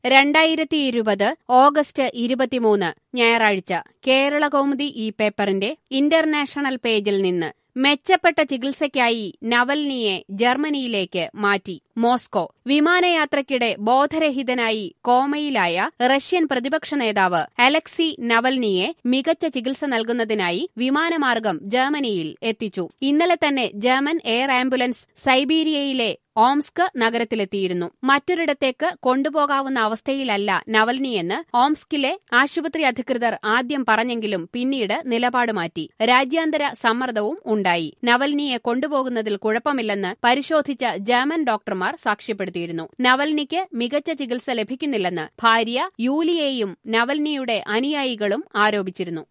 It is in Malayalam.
രണ്ടായിരത്തി ഇരുപത് ഓഗസ്റ്റ് ഇരുപത്തിമൂന്ന് ഞായറാഴ്ച കേരള കൗമുദി ഈ പേപ്പറിന്റെ ഇന്റർനാഷണൽ പേജിൽ നിന്ന് മെച്ചപ്പെട്ട ചികിത്സയ്ക്കായി നവൽനിയെ ജർമ്മനിയിലേക്ക് മാറ്റി മോസ്കോ വിമാനയാത്രയ്ക്കിടെ ബോധരഹിതനായി കോമയിലായ റഷ്യൻ പ്രതിപക്ഷ നേതാവ് അലക്സി നവൽനിയെ മികച്ച ചികിത്സ നൽകുന്നതിനായി വിമാനമാർഗം ജർമ്മനിയിൽ എത്തിച്ചു ഇന്നലെ തന്നെ ജർമ്മൻ എയർ ആംബുലൻസ് സൈബീരിയയിലെ ഓംസ്ക് നഗരത്തിലെത്തിയിരുന്നു മറ്റൊരിടത്തേക്ക് കൊണ്ടുപോകാവുന്ന അവസ്ഥയിലല്ല നവൽനിയെന്ന് ഓംസ്കിലെ ആശുപത്രി അധികൃതർ ആദ്യം പറഞ്ഞെങ്കിലും പിന്നീട് നിലപാട് മാറ്റി രാജ്യാന്തര സമ്മർദ്ദവും ഉണ്ടായി നവൽനിയെ കൊണ്ടുപോകുന്നതിൽ കുഴപ്പമില്ലെന്ന് പരിശോധിച്ച ജർമ്മൻ ഡോക്ടർമാർ സാക്ഷ്യപ്പെടുത്തിയിരുന്നു നവൽനിക്ക് മികച്ച ചികിത്സ ലഭിക്കുന്നില്ലെന്ന് ഭാര്യ യൂലിയെയും നവൽനിയുടെ അനുയായികളും ആരോപിച്ചിരുന്നു